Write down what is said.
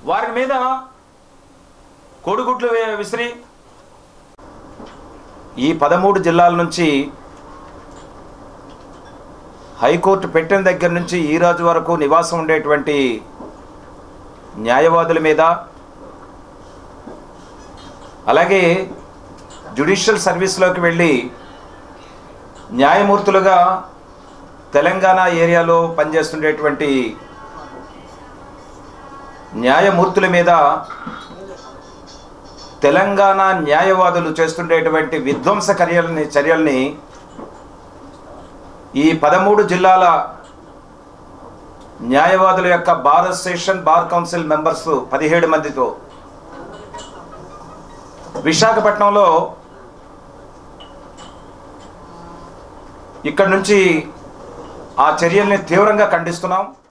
వారి మీద కోడిగుడ్లు వే- విసిరి ఈ పదమూడు జిల్లాల నుంచి హైకోర్టు పెట్టిన దగ్గర నుంచి ఈ రోజు వరకు నివాసం ఉండేటువంటి న్యాయవాదుల మీద అలాగే జ్యుడిషియల్ సర్వీస్లోకి వెళ్ళి న్యాయమూర్తులుగా తెలంగాణ ఏరియాలో పనిచేస్తుండేటువంటి న్యాయమూర్తుల మీద తెలంగాణ న్యాయవాదులు చేస్తుండేటువంటి విధ్వంస చర్యల్ని చర్యల్ని ఈ పదమూడు జిల్లాల న్యాయవాదుల యొక్క bar association bar council members పదిహేడు మందితో విశాఖపట్నంలో ఇక్కడ నుంచి ఆ చర్యల్ని తీవ్రంగా ఖండిస్తున్నాం